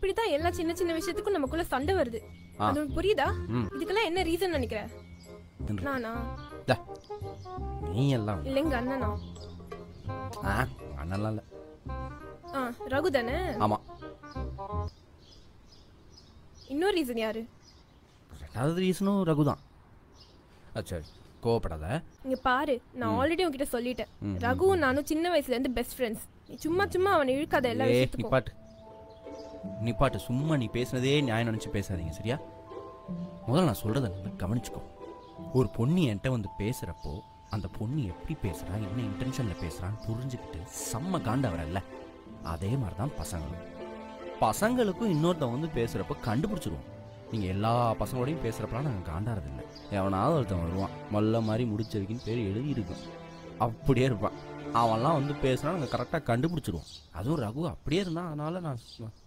இப்படிதான் எல்லா சின்ன சின்ன விஷயத்துக்கும் நமக்குள்ள சண்டை வருது ஆ. அது உனக்கு புரியுதா ம். இதுக்கெல்லாம் என்ன ரீசன் நினைக்கிற என்று. நானா டே, நீ எல்லாம் இல்ல எங்க அண்ணனா ஆ அண்ணெல்லாம் இல்லை ஆ ரகு தானே ஆமாம் இன்னொரு ரீசன் யாரு ரெண்டாவது ரீசனும் ரகு தான் சரி கோவப்படாத இங்க பாரு நான் ஆல்ரெடி உன்கிட்ட சொல்லிட்டேன் ரகுவும் நானும் சின்ன வயசுல இருந்து பெஸ்ட் ஃப்ரெண்ட்ஸ் நீ சும்மா சும்மா அவனை இழுக்காத எல்லா ஏ விஷயத்துக்கும் நிப்பாட்டு நிப்பாட்டு சும்மா நீ பேசுனதே நியாயம் நினச்சி பேசாதீங்க சரியா முதல்ல நான் சொல்கிறத நல்லா கவனிச்சுக்கோ ஒரு பொண்ணு என்கிட்ட வந்து பேசுகிறப்போ அந்த பொண்ணு எப்படி பேசுகிறா என்ன இன்டென்ஷனில் பேசுகிறான்னு புரிஞ்சுக்கிட்டு செம்ம காண்ட வரல அதே மாதிரி தான் பசங்களும் பசங்களுக்கும் இன்னொருத்தன் வந்து பேசுகிறப்போ கண்டுபிடிச்சிருவோம் நீங்கள் எல்லா பசங்களோடையும் பேசுகிறப்பலாம் நாங்கள் காண்டாறதில்லை எவனாவது ஒருத்தன் வருவான் மொல்ல மாதிரி முடிச்சிருக்கின்னு பேர் எழுதியிருக்கும் அப்படியே இருப்பான் அவன்லாம் வந்து பேசுனா நாங்கள் கரெக்டாக கண்டுபிடிச்சிருவோம் அதுவும் ரகு அப்படியே இருந்தான் அதனால நான்